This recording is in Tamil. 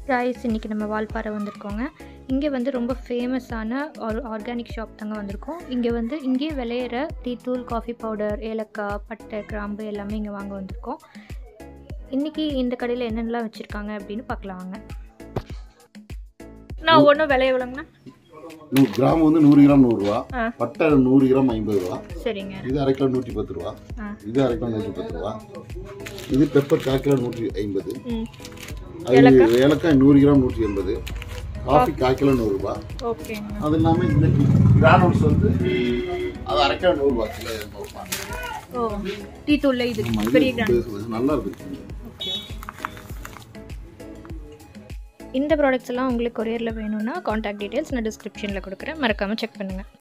ரைஸ் இன்றைக்கி நம்ம வால்பாறை வந்திருக்கோங்க இங்கே வந்து ரொம்ப ஃபேமஸான ஒரு ஆர்கானிக் ஷாப் தாங்க வந்திருக்கோம் இங்கே வந்து இங்கே விளையிற டீத்தூள் காஃபி பவுடர் ஏலக்காய் பட்டை கிராம்பு எல்லாமே இங்கே வாங்க வந்திருக்கோம் இன்றைக்கி இந்த கடையில் என்னென்னலாம் வச்சுருக்காங்க அப்படின்னு பார்க்கலாம் வாங்க நான் ஒவ்வொன்றும் விலை எவ்வளோங்கண்ணா நூறு கிராம் வந்து நூறு கிராம் நூறுரூவா ஆ. பட்டை நூறு கிராம் ஐம்பது ரூபா சரிங்க இது அரை கிலோ நூற்றி பத்து ரூபா ஆ. இது அரை கிலோ நூற்றி பத்து ரூபா இது பெப்பர் கால் கிலோ நூற்றி ஐம்பது ம் அது ஏலக்காய் நூறு கிராம் நூற்றி எண்பது காஃபி கால் கிலோ நூறுரூபா ஓகேங்க அது இல்லாமல் இந்த கிரானூல்ஸ் வந்து அது அரை கிலோ நூறுரூவா கிலோ நூறுரூவா ஓ டீத்தூளில் இது ஆமா, இது பெரிய கிராண்ட் இது நல்லா இருக்கு ஓகே இந்த ப்ராடக்ட்ஸ் எல்லாம் உங்களுக்கு கொரியரில் வேணும்னா காண்டாக்ட் டீட்டெயில்ஸ் நான் டிஸ்கிரிப்ஷனில் கொடுக்குறேன் மறக்காமல் செக் பண்ணுங்கள்